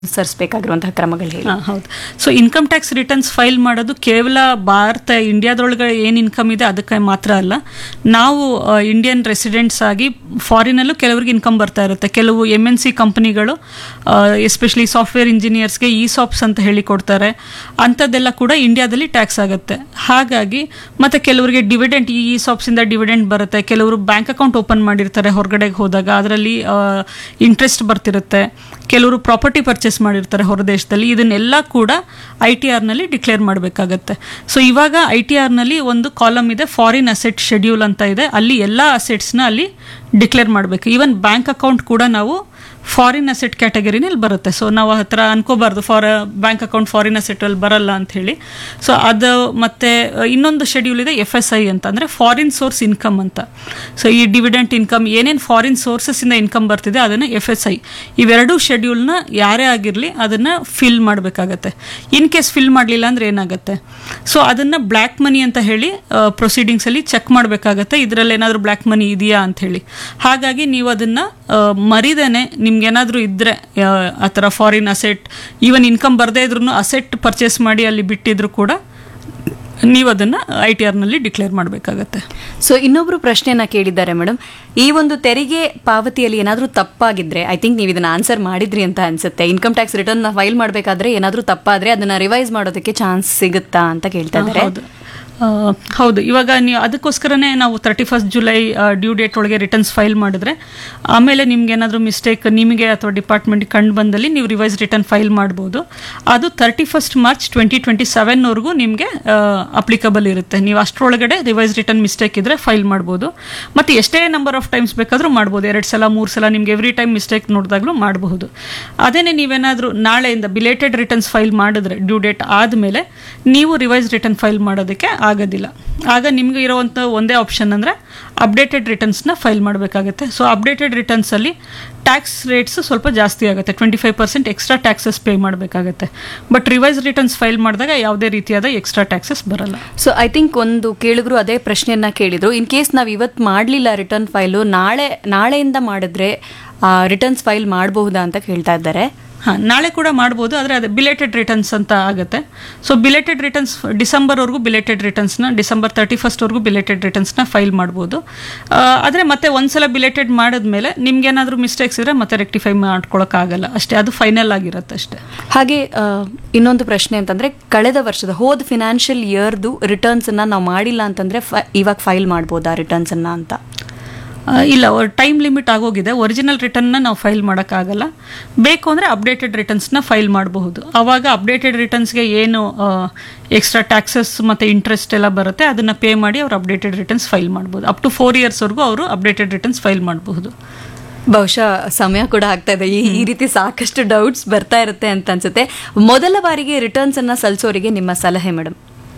ಅನುಸರಿಸಬೇಕಾಗಿರುವಂತಹ ಕ್ರಮಗಳು ಹೇಳಿ ಹಾ, ಹೌದು so income tax returns file ಮಾಡೋದು ಕೇವಲ ಭಾರತ ಇಂಡಿಯಾದೊಳಗೆ ಏನು ಇನ್ಕಮ್ ಇದೆ ಅದಕ್ಕೆ ಮಾತ್ರ ಅಲ್ಲ ನಾವು ಇಂಡಿಯನ್ ರೆಸಿಡೆಂಟ್ಸ್ ಆಗಿ ಫಾರಿನಲ್ಲೂ ಕೆಲವರಿಗೆ ಇನ್ಕಮ್ ಬರ್ತಾ ಇರುತ್ತೆ ಕೆಲವು ಎಮ್ ಎನ್ ಸಿ ಕಂಪನಿಗಳು ಎಸ್ಪೆಷಲಿ ಸಾಫ್ಟ್ವೇರ್ ಇಂಜಿನಿಯರ್ಸ್ಗೆ ಇ ಸಾಪ್ಸ್ ಅಂತ ಹೇಳಿ ಕೊಡ್ತಾರೆ ಅಂಥದ್ದೆಲ್ಲ ಕೂಡ ಇಂಡಿಯಾದಲ್ಲಿ ಟ್ಯಾಕ್ಸ್ ಆಗುತ್ತೆ ಹಾಗಾಗಿ ಮತ್ತೆ ಕೆಲವರಿಗೆ ಡಿವಿಡೆಂಟ್ ಈ ಸಾಪ್ಸಿಂದ ಡಿವಿಡೆಂಟ್ ಬರುತ್ತೆ ಕೆಲವರು ಬ್ಯಾಂಕ್ ಅಕೌಂಟ್ ಓಪನ್ ಮಾಡಿರ್ತಾರೆ ಹೊರಗಡೆಗೆ ಹೋದಾಗ ಅದರಲ್ಲಿ ಇಂಟ್ರೆಸ್ಟ್ ಬರ್ತಿರುತ್ತೆ ಕೆಲವರು ಪ್ರಾಪರ್ಟಿ ಪರ್ಚೇಸ್ ಮಾಡಿರ್ತಾರೆ ಹೊರ ದೇಶದಲ್ಲಿ ಇದನ್ನೆಲ್ಲ ಕೂಡ ಐ ಟಿ ಆರ್ನಲ್ಲಿ ಡಿಕ್ಲೇರ್ ಮಾಡಬೇಕಾಗತ್ತೆ ಸೊ ಇವಾಗ ಐ ಟಿ ಆರ್ನಲ್ಲಿ ಒಂದು ಕಾಲಮ್ ಇದೆ ಫಾರಿನ್ ಅಸೆಟ್ ಶೆಡ್ಯೂಲ್ ಅಂತ ಇದೆ ಅಲ್ಲಿ ಎಲ್ಲ ಅಸೆಟ್ಸ್ನ ಅಲ್ಲಿ ಡಿಕ್ಲೇರ್ ಮಾಡಬೇಕು ಈವನ್ ಬ್ಯಾಂಕ್ ಅಕೌಂಟ್ ಕೂಡ ನಾವು ಫಾರಿನ್ ಅಸೆಟ್ ಕ್ಯಾಟಗರಿನಲ್ಲಿ ಬರುತ್ತೆ ಸೊ ನಾವು ಹತ್ರ ಅನ್ಕೋಬಾರ್ದು ಫಾರ್ ಬ್ಯಾಂಕ್ ಅಕೌಂಟ್ ಫಾರಿನ್ ಅಸೆಟಲ್ಲಿ ಬರಲ್ಲ ಅಂತ ಹೇಳಿ ಸೊ ಅದು ಮತ್ತೆ ಅಹ್, ಇನ್ನೊಂದು ಶೆಡ್ಯೂಲ್ ಇದೆ ಎಫ್ ಎಸ್ ಐ ಅಂತ ಅಂದರೆ ಫಾರಿನ್ ಸೋರ್ಸ್ ಇನ್ಕಮ್ ಅಂತ ಸೊ ಈ ಡಿವಿಡೆಂಟ್ ಇನ್ಕಮ್ ಏನೇನು ಫಾರಿನ್ ಸೋರ್ಸಸ್ಸಿಂದ ಇನ್ಕಮ್ ಬರ್ತಿದೆ ಅದನ್ನು ಎಫ್ ಎಸ್ ಐ ಇವೆರಡೂ ಶೆಡ್ಯೂಲ್ನ ಯಾರೇ ಆಗಿರಲಿ ಅದನ್ನು ಫಿಲ್ ಮಾಡಬೇಕಾಗತ್ತೆ ಇನ್ ಕೇಸ್ ಫಿಲ್ ಮಾಡಲಿಲ್ಲ ಅಂದರೆ ಏನಾಗುತ್ತೆ ಸೊ ಅದನ್ನು ಬ್ಲ್ಯಾಕ್ ಮನಿ ಅಂತ ಹೇಳಿ ಪ್ರೊಸೀಡಿಂಗ್ಸಲ್ಲಿ ಚೆಕ್ ಮಾಡಬೇಕಾಗತ್ತೆ ಇದರಲ್ಲಿ ಏನಾದರೂ ಬ್ಲ್ಯಾಕ್ ಮನಿ ಇದೆಯಾ ಅಂತ ಹೇಳಿ ಹಾಗಾಗಿ ನೀವು ಅದನ್ನು ಮರಿದೇನೆ ನಿಮ್ಗೇನಾದರೂ ಇದ್ದರೆ ಆ ಥರ ಫಾರಿನ್ ಅಸೆಟ್ ಈವನ್ ಇನ್ಕಮ್ ಬರದೇ ಇದ್ರೂ ಅಸೆಟ್ ಪರ್ಚೇಸ್ ಮಾಡಿ ಅಲ್ಲಿ ಬಿಟ್ಟಿದ್ರು ಕೂಡ ನೀವು ಅದನ್ನು ಐ ಟಿ ಆರ್ನಲ್ಲಿ ಡಿಕ್ಲೇರ್ ಮಾಡಬೇಕಾಗತ್ತೆ ಸೊ ಇನ್ನೊಬ್ರು ಪ್ರಶ್ನೆಯನ್ನ ಕೇಳಿದ್ದಾರೆ ಮೇಡಮ್ ಈ ಒಂದು ತೆರಿಗೆ ಪಾವತಿಯಲ್ಲಿ ಏನಾದರೂ ತಪ್ಪಾಗಿದ್ರೆ ಐ ಥಿಂಕ್ ನೀವು ಇದನ್ನ ಆನ್ಸರ್ ಮಾಡಿದ್ರಿ ಅಂತ ಅನ್ಸುತ್ತೆ ಇನ್ಕಮ್ ಟ್ಯಾಕ್ಸ್ ರಿಟರ್ನ್ ಫೈಲ್ ಮಾಡಬೇಕಾದ್ರೆ ಏನಾದರೂ ತಪ್ಪಾದ್ರೆ ಅದನ್ನ ರಿವೈಸ್ ಮಾಡೋದಕ್ಕೆ ಚಾನ್ಸ್ ಸಿಗುತ್ತಾ ಅಂತ ಕೇಳ್ತಾ ಇದ್ದಾರೆ ಹೌದು ಆ, ಹೌದು ಇವಾಗ ನೀವು ಅದಕ್ಕೋಸ್ಕರನೇ ನಾವು thirty first July due date ಒಳಗೆ ರಿಟರ್ನ್ಸ್ ಫೈಲ್ ಮಾಡಿದ್ರೆ ಆಮೇಲೆ ನಿಮ್ಗೆ ಏನಾದರೂ ಮಿಸ್ಟೇಕ್ ನಿಮಗೆ ಅಥವಾ ಡಿಪಾರ್ಟ್ಮೆಂಟ್ಗೆ ಕಂಡು ಬಂದಲ್ಲಿ ನೀವು ರಿವೈಸ್ ರಿಟರ್ನ್ ಫೈಲ್ ಮಾಡ್ಬೋದು ಅದು thirty first March twenty twenty ಸೆವೆನ್ವರೆಗೂ ನಿಮಗೆ ಅಪ್ಲಿಕಬಲ್ ಇರುತ್ತೆ ನೀವು ಅಷ್ಟರೊಳಗಡೆ ರಿವೈಸ್ ರಿಟರ್ನ್ ಮಿಸ್ಟೇಕ್ ಇದ್ದರೆ ಫೈಲ್ ಮಾಡ್ಬೋದು ಮತ್ತು ಎಷ್ಟೇ ನಂಬರ್ ಆಫ್ ಟೈಮ್ಸ್ ಬೇಕಾದರೂ ಮಾಡ್ಬೋದು ಎರಡು ಸಲ ಮೂರು ಸಲ ನಿಮ್ಗೆ ಎವ್ರಿ ಟೈಮ್ ಮಿಸ್ಟೇಕ್ ನೋಡಿದಾಗಲೂ ಮಾಡಬಹುದು ಅದೇನೇ ನೀವೇನಾದರೂ ನಾಳೆಯಿಂದ ಬಿಲೇಟೆಡ್ ರಿಟರ್ನ್ಸ್ ಫೈಲ್ ಮಾಡಿದ್ರೆ ಡ್ಯೂ ಡೇಟ್ ಆದಮೇಲೆ ನೀವು ರಿವೈಸ್ ರಿಟರ್ನ್ ಫೈಲ್ ಮಾಡೋದಕ್ಕೆ ಆಗೋದಿಲ್ಲ ಆಗ ನಿಮ್ಗೆ ಇರೋವಂಥ ಒಂದೇ ಆಪ್ಷನ್ ಅಂದರೆ ಅಪ್ಡೇಟೆಡ್ ರಿಟರ್ನ್ಸ್ನ ಫೈಲ್ ಮಾಡಬೇಕಾಗುತ್ತೆ ಸೊ ಅಪ್ಡೇಟೆಡ್ ರಿಟರ್ನ್ಸಲ್ಲಿ ಟ್ಯಾಕ್ಸ್ ರೇಟ್ಸ್ ಸ್ವಲ್ಪ ಜಾಸ್ತಿ ಆಗುತ್ತೆ twenty five percent extra taxes pay ಮಾಡಬೇಕಾಗುತ್ತೆ ಬಟ್ ರಿವೈಸ್ ರಿಟರ್ನ್ಸ್ ಫೈಲ್ ಮಾಡಿದಾಗ ಯಾವುದೇ ರೀತಿಯಾದ ಎಕ್ಸ್ಟ್ರಾ ಟ್ಯಾಕ್ಸಸ್ ಬರಲ್ಲ ಸೊ ಐ ಥಿಂಕ್ ಒಂದು ಕೇಳಿದ್ರು ಅದೇ ಪ್ರಶ್ನೆಯನ್ನ ಕೇಳಿದ್ರು ಇನ್ ಕೇಸ್ ನಾವು ಇವತ್ತು ಮಾಡಲಿಲ್ಲ ರಿಟರ್ನ್ ಫೈಲು ನಾಳೆ ನಾಳೆಯಿಂದ ಮಾಡಿದ್ರೆ ರಿಟರ್ನ್ಸ್ ಫೈಲ್ ಮಾಡಬಹುದಾ ಅಂತ ಕೇಳ್ತಾ ಇದ್ದಾರೆ ಹಾಂ ನಾಳೆ ಕೂಡ ಮಾಡ್ಬೋದು ಆದರೆ ಅದು ಬಿಲೇಟೆಡ್ ರಿಟರ್ನ್ಸ್ ಅಂತ ಆಗುತ್ತೆ ಸೊ ಬಿಲೇಟೆಡ್ ರಿಟರ್ನ್ಸ್ ಡಿಸೆಂಬರ್ವರೆಗೂ ಬಿಲೇಟೆಡ್ ರಿಟರ್ನ್ಸ್ನ ಡಿಸೆಂಬರ್ ತರ್ಟಿ ಫಸ್ಟ್ವರೆಗೂ ಬಿಲೇಟೆಡ್ ರಿಟರ್ನ್ಸ್ನ ಫೈಲ್ ಮಾಡ್ಬೋದು ಆದರೆ ಮತ್ತೆ ಒಂದ್ಸಲ ಬಿಲೇಟೆಡ್ ಮಾಡಿದ್ಮೇಲೆ ನಿಮ್ಗೇನಾದರೂ ಮಿಸ್ಟೇಕ್ಸ್ ಇದ್ರೆ ಮತ್ತೆ ರೆಕ್ಟಿಫೈ ಮಾಡ್ಕೊಳಕ್ಕಾಗಲ್ಲ ಅಷ್ಟೇ ಅದು ಫೈನಲ್ ಆಗಿರುತ್ತೆ ಅಷ್ಟೇ ಹಾಗೆ ಆ, ಇನ್ನೊಂದು ಪ್ರಶ್ನೆ ಅಂತಂದ್ರೆ ಕಳೆದ ವರ್ಷದ ಹೋದ ಫಿನಾನ್ಷಿಯಲ್ ಇಯರ್ದು ರಿಟರ್ನ್ಸ್ ಅನ್ನ ನಾವು ಮಾಡಿಲ್ಲ ಅಂತಂದ್ರೆ ಫ- ಇವಾಗ ಫೈಲ್ ಮಾಡ್ಬೋದಾ ರಿಟರ್ನ್ಸ್ ಅನ್ನ ಅಂತ ಆ, ಇಲ್ಲ ಟೈಮ್ ಲಿಮಿಟ್ ಆಗೋಗಿದೆ ಒರಿಜಿನಲ್ ರಿಟರ್ನ್ನ ನಾವು ಫೈಲ್ ಮಾಡೋಕ್ಕಾಗಲ್ಲ ಬೇಕು ಅಂದರೆ ಅಪ್ಡೇಟೆಡ್ ರಿಟರ್ನ್ಸ್ನ ಫೈಲ್ ಮಾಡಬಹುದು ಆವಾಗ ಅಪ್ಡೇಟೆಡ್ ರಿಟರ್ನ್ಸ್ಗೆ ಏನು ಎಕ್ಸ್ಟ್ರಾ ಟ್ಯಾಕ್ಸಸ್ ಮತ್ತು ಇಂಟ್ರೆಸ್ಟ್ ಎಲ್ಲ ಬರುತ್ತೆ ಅದನ್ನು ಪೇ ಮಾಡಿ ಅವ್ರು ಅಪ್ಡೇಟೆಡ್ ರಿಟರ್ನ್ಸ್ ಫೈಲ್ ಮಾಡ್ಬೋದು ಅಪ್ ಟು ಫೋರ್ ಇಯರ್ಸ್ವರೆಗೂ ಅವರು ಅಪ್ಡೇಟೆಡ್ ರಿಟರ್ನ್ಸ್ ಫೈಲ್ ಮಾಡಬಹುದು ಬಹುಶಃ ಸಮಯ ಕೂಡ ಆಗ್ತಾ ಇದೆ ಈ ಈ ರೀತಿ ಸಾಕಷ್ಟು ಡೌಟ್ಸ್ ಬರ್ತಾ ಇರುತ್ತೆ ಅಂತ ಅನ್ಸುತ್ತೆ ಮೊದಲ ಬಾರಿಗೆ ರಿಟರ್ನ್ಸ್ ಅನ್ನ ಸಲ್ಲಿಸೋರಿಗೆ ನಿಮ್ಮ ಸಲಹೆ ಮೇಡಮ್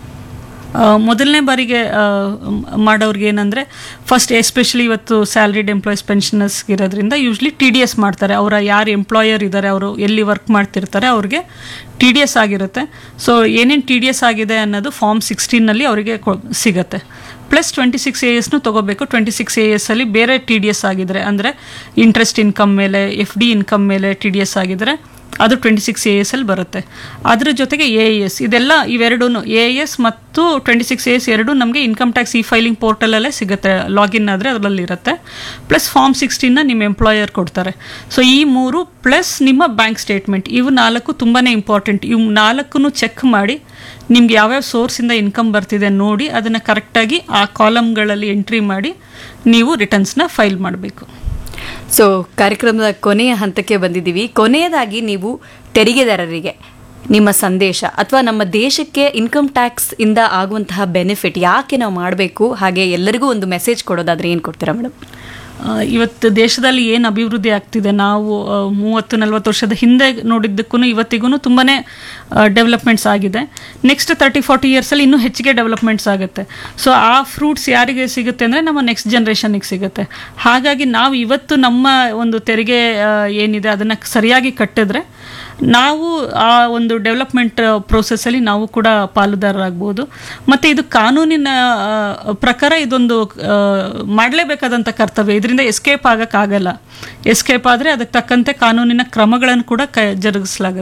ಮೊದಲನೇ ಬಾರಿಗೆ ಆ, ಮ್- ಮಾಡೋರ್ಗೆ ಏನಂದರೆ ಫಸ್ಟ್ ಎಸ್ಪೆಷಲಿ ಇವತ್ತು ಸ್ಯಾಲ್ರಿಡ್ ಎಂಪ್ಲಾಯೀಸ್ ಪೆನ್ಷನರ್ಸ್ ಇರೋದ್ರಿಂದ ಯೂಶ್ಲಿ ಟಿ ಡಿ ಎಸ್ ಮಾಡ್ತಾರೆ ಅವರ ಯಾರು ಎಂಪ್ಲಾಯರ್ ಇದ್ದಾರೆ ಅವರು ಎಲ್ಲಿ ವರ್ಕ್ ಮಾಡ್ತಿರ್ತಾರೆ ಅವ್ರಿಗೆ ಟಿ ಡಿ ಎಸ್ ಆಗಿರುತ್ತೆ ಸೊ ಏನೇನು ಟಿ ಡಿ ಎಸ್ ಆಗಿದೆ ಅನ್ನೋದು ಫಾರ್ಮ್ ಸಿಕ್ಸ್ಟೀನಲ್ಲಿ ಅವರಿಗೆ ಕೊ ಸಿಗುತ್ತೆ ಪ್ಲಸ್ ಟ್ವೆಂಟಿ ಸಿಕ್ಸ್ ಎ ಎಸ್ನು ತೊಗೋಬೇಕು ಟ್ವೆಂಟಿ ಸಿಕ್ಸ್ ಎ ಎಸ್ ಅಲ್ಲಿ ಬೇರೆ ಟಿ ಡಿ ಎಸ್ ಆಗಿದ್ರೆ ಅಂದರೆ ಇಂಟ್ರೆಸ್ಟ್ ಇನ್ಕಮ್ ಮೇಲೆ ಎಫ್ ಡಿ ಇನ್ಕಮ್ ಮೇಲೆ ಟಿ ಡಿ ಎಸ್ ಆಗಿದ್ರೆ ಅದು ಟ್ವೆಂಟಿ ಸಿಕ್ಸ್ ಎ ಎಸ್ ಅಲ್ಲಿ ಬರುತ್ತೆ ಅದ್ರ ಜೊತೆಗೆ ಎ ಎಸ್ ಇದೆಲ್ಲ ಇವೆರಡೂ ಎ ಎಸ್ ಮತ್ತು ಟ್ವೆಂಟಿ ಸಿಕ್ಸ್ ಎ ಎಸ್ ಎರಡು ನಮಗೆ ಇನ್ಕಮ್ ಟ್ಯಾಕ್ಸ್ ಇ ಫೈಲಿಂಗ್ ಪೋರ್ಟಲಲ್ಲೇ ಸಿಗುತ್ತೆ ಲಾಗಿನ್ ಆದರೆ ಅದರಲ್ಲಿ ಇರುತ್ತೆ ಪ್ಲಸ್ ಫಾರ್ಮ್ ಸಿಕ್ಸ್ಟೀನ್ನ ನಿಮ್ಮ ಎಂಪ್ಲಾಯರ್ ಕೊಡ್ತಾರೆ ಸೊ ಈ ಮೂರು ಪ್ಲಸ್ ನಿಮ್ಮ ಬ್ಯಾಂಕ್ ಸ್ಟೇಟ್ಮೆಂಟ್ ಇವು ನಾಲ್ಕು ತುಂಬಾ ಇಂಪಾರ್ಟೆಂಟ್ ಇವು ನಾಲ್ಕನ್ನು ಚೆಕ್ ಮಾಡಿ ನಿಮ್ಗೆ ಯಾವ್ಯಾವ ಸೋರ್ಸಿಂದ ಇನ್ಕಮ್ ಬರ್ತಿದೆ ನೋಡಿ ಅದನ್ನು ಕರೆಕ್ಟಾಗಿ ಆ ಕಾಲಮ್ಗಳಲ್ಲಿ ಎಂಟ್ರಿ ಮಾಡಿ ನೀವು ರಿಟರ್ನ್ಸ್ನ ಫೈಲ್ ಮಾಡಬೇಕು ಸೊ ಕಾರ್ಯಕ್ರಮದ ಕೊನೆಯ ಹಂತಕ್ಕೆ ಬಂದಿದ್ದೀವಿ ಕೊನೆಯದಾಗಿ ನೀವು ತೆರಿಗೆದಾರರಿಗೆ ನಿಮ್ಮ ಸಂದೇಶ ಅಥವಾ ನಮ್ಮ ದೇಶಕ್ಕೆ ಇನ್ಕಮ್ ಟ್ಯಾಕ್ಸ್ ಇಂದ ಆಗುವಂತಹ ಬೆನಿಫಿಟ್ ಯಾಕೆ ನಾವು ಮಾಡಬೇಕು ಹಾಗೆ ಎಲ್ಲರಿಗೂ ಒಂದು ಮೆಸೇಜ್ ಕೊಡೋದಾದ್ರೆ ಏನು ಕೊಡ್ತೀರಾ ಮೇಡಮ್ ಆ, ಇವತ್ತು ದೇಶದಲ್ಲಿ ಏನು ಅಭಿವೃದ್ಧಿ ಆಗ್ತಿದೆ ನಾವು ಆ, ಮೂವತ್ತು ನಲವತ್ತು ವರ್ಷದ ಹಿಂದೆ ನೋಡಿದ್ದಕ್ಕೂ ಇವತ್ತಿಗೂ ತುಂಬಾ ಡೆವಲಪ್ಮೆಂಟ್ಸ್ ಆಗಿದೆ ನೆಕ್ಸ್ಟ್ ತರ್ಟಿ ಫಾರ್ಟಿ ಇಯರ್ಸಲ್ಲಿ ಇನ್ನೂ ಹೆಚ್ಚಿಗೆ ಡೆವಲಪ್ಮೆಂಟ್ಸ್ ಆಗುತ್ತೆ ಸೊ ಆ ಫ್ರೂಟ್ಸ್ ಯಾರಿಗೆ ಸಿಗುತ್ತೆ ಅಂದರೆ ನಮ್ಮ ನೆಕ್ಸ್ಟ್ ಜನ್ರೇಷನಿಗೆ ಸಿಗುತ್ತೆ ಹಾಗಾಗಿ ನಾವು ಇವತ್ತು ನಮ್ಮ ಒಂದು ತೆರಿಗೆ ಆ, ಏನಿದೆ ಅದನ್ನು ಸರಿಯಾಗಿ ಕಟ್ಟಿದ್ರೆ ನಾವು ಆ ಒಂದು ಡೆವಲಪ್ಮೆಂಟ್ ಪ್ರೋಸೆಸ್ಸಲ್ಲಿ ನಾವು ಕೂಡ ಪಾಲುದಾರರಾಗ್ಬೋದು ಮತ್ತು ಇದು ಕಾನೂನಿನ ಆ, ಪ್ರಕಾರ ಇದೊಂದು ಆ, ಮಾಡಲೇಬೇಕಾದಂಥ ಕರ್ತವ್ಯ ಇದರಿಂದ ಎಸ್ಕೇಪ್ ಆಗಕ್ಕಾಗಲ್ಲ ಎಸ್ಕೇಪ್ ಆದರೆ ಅದಕ್ಕೆ ತಕ್ಕಂತೆ ಕಾನೂನಿನ ಕ್ರಮಗಳನ್ನು ಕೂಡ ಕ ಜರುಗಿಸಲಾಗುತ್ತೆ